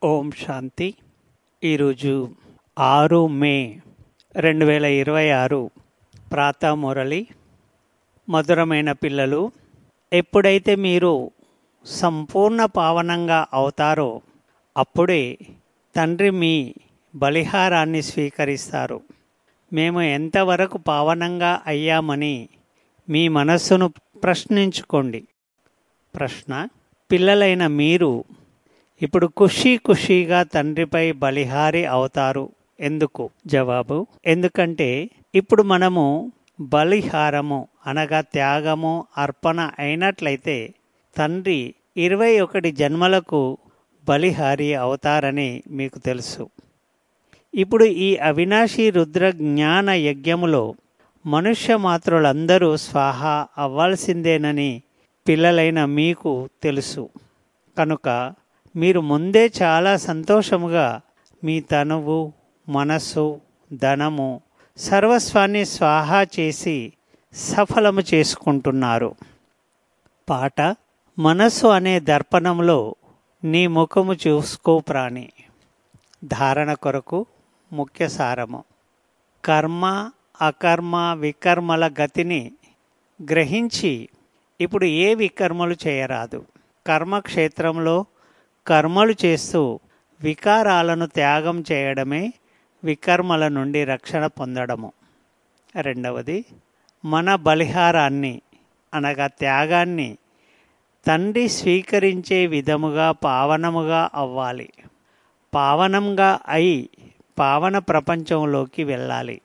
ఓం శాంతి ఈరోజు ఆరు మే రెండు వేల ఇరవై ఆరు ప్రాత మురళి మధురమైన పిల్లలు ఎప్పుడైతే మీరు సంపూర్ణ పావనంగా అవుతారో అప్పుడే తండ్రి మీ బలిహారాన్ని స్వీకరిస్తారు మేము ఎంతవరకు పావనంగా అయ్యామని మీ మనస్సును ప్రశ్నించుకోండి ప్రశ్న పిల్లలైన మీరు ఇప్పుడు ఖుషీ ఖుషీగా తండ్రిపై బలిహారి అవుతారు ఎందుకు జవాబు ఎందుకంటే ఇప్పుడు మనము బలిహారము అనగా త్యాగము అర్పణ అయినట్లయితే తండ్రి ఇరవై ఒకటి జన్మలకు బలిహారి అవుతారని మీకు తెలుసు ఇప్పుడు ఈ అవినాశి రుద్ర జ్ఞాన యజ్ఞములో మనుష్య మాతృలందరూ స్వాహ అవ్వాల్సిందేనని పిల్లలైన మీకు తెలుసు కనుక మీరు ముందే చాలా సంతోషముగా మీ తనువు మనస్సు ధనము సర్వస్వాన్ని స్వాహా చేసి సఫలము చేసుకుంటున్నారు పాట మనస్సు అనే దర్పణంలో నీ ముఖము చూసుకో ప్రాణి ధారణ కొరకు ముఖ్య సారము కర్మ అకర్మ వికర్మల గతిని గ్రహించి ఇప్పుడు ఏ వికర్మలు చేయరాదు కర్మక్షేత్రంలో కర్మలు చేస్తూ వికారాలను త్యాగం చేయడమే వికర్మల నుండి రక్షణ పొందడము రెండవది మన బలిహారాన్ని అనగా త్యాగాన్ని తండ్రి స్వీకరించే విధముగా పావనముగా అవ్వాలి పావనంగా అయి పావన ప్రపంచంలోకి వెళ్ళాలి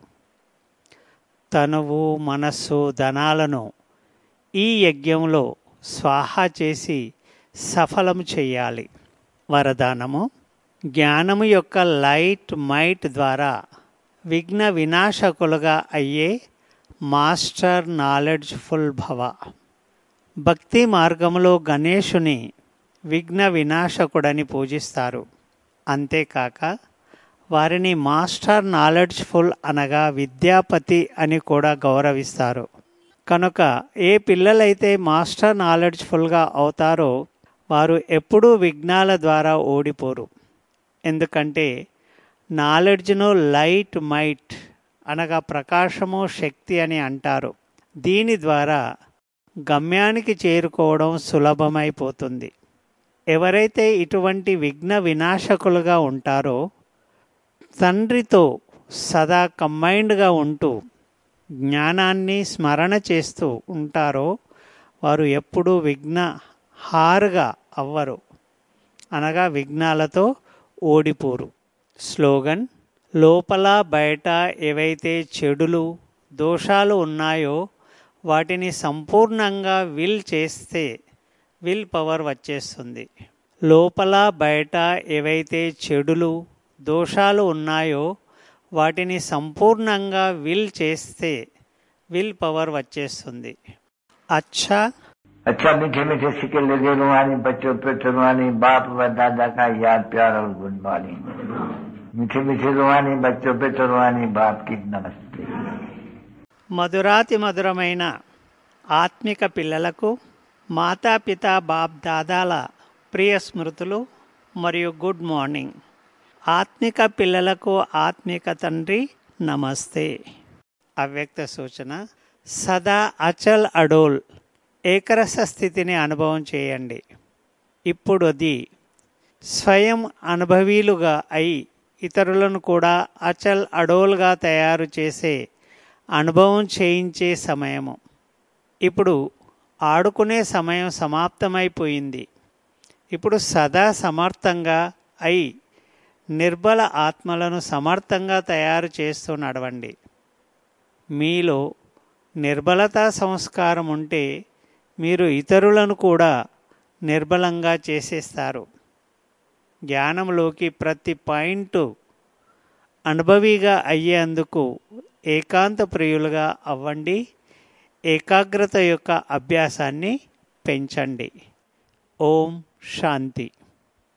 తనువు మనస్సు ధనాలను ఈ యజ్ఞంలో స్వాహా చేసి సఫలము చేయాలి వరదానము జ్ఞానము యొక్క లైట్ మైట్ ద్వారా విఘ్న వినాశకులుగా అయ్యే మాస్టర్ నాలెడ్జ్ఫుల్ భవ భక్తి మార్గంలో గణేశుని విఘ్న వినాశకుడని పూజిస్తారు అంతేకాక వారిని మాస్టర్ నాలెడ్జ్ఫుల్ అనగా విద్యాపతి అని కూడా గౌరవిస్తారు కనుక ఏ పిల్లలైతే మాస్టర్ నాలెడ్జ్ఫుల్గా అవుతారో వారు ఎప్పుడూ విఘ్నాల ద్వారా ఓడిపోరు ఎందుకంటే నాలెడ్జ్ను లైట్ మైట్ అనగా ప్రకాశము శక్తి అని అంటారు దీని ద్వారా గమ్యానికి చేరుకోవడం సులభమైపోతుంది ఎవరైతే ఇటువంటి విఘ్న వినాశకులుగా ఉంటారో తండ్రితో సదా కంబైన్డ్గా ఉంటూ జ్ఞానాన్ని స్మరణ చేస్తూ ఉంటారో వారు ఎప్పుడూ విఘ్న హారుగా అవ్వరు అనగా విఘ్నాలతో ఓడిపోరు స్లోగన్ లోపల బయట ఏవైతే చెడులు దోషాలు ఉన్నాయో వాటిని సంపూర్ణంగా విల్ చేస్తే విల్ పవర్ వచ్చేస్తుంది లోపల బయట ఏవైతే చెడులు దోషాలు ఉన్నాయో వాటిని సంపూర్ణంగా విల్ చేస్తే విల్ పవర్ వచ్చేస్తుంది అచ్చా अच्छा मीठे मीठे सिक्के लगे रुहानी बच्चों पे रुहानी बाप व दादा का याद प्यार और गुड मॉर्निंग मीठे मीठे रुहानी बच्चों पे रुहानी बाप की नमस्ते మధురాతి మధురమైన ఆత్మిక పిల్లలకు మాతాపిత బాప్ దాదాల ప్రియ స్మృతులు మరియు గుడ్ మార్నింగ్ ఆత్మిక పిల్లలకు ఆత్మిక తండ్రి నమస్తే అవ్యక్త సూచన సదా అచల్ అడోల్ ఏకరస స్థితిని అనుభవం చేయండి ఇప్పుడు అది స్వయం అనుభవీలుగా అయి ఇతరులను కూడా అచల్ అడోల్గా తయారు చేసే అనుభవం చేయించే సమయము ఇప్పుడు ఆడుకునే సమయం సమాప్తమైపోయింది ఇప్పుడు సదా సమర్థంగా అయి నిర్బల ఆత్మలను సమర్థంగా తయారు చేస్తూ నడవండి మీలో నిర్బలతా సంస్కారం ఉంటే మీరు ఇతరులను కూడా నిర్బలంగా చేసేస్తారు జ్ఞానంలోకి ప్రతి పాయింట్ అనుభవిగా అయ్యేందుకు ఏకాంత ప్రియులుగా అవ్వండి ఏకాగ్రత యొక్క అభ్యాసాన్ని పెంచండి ఓం శాంతి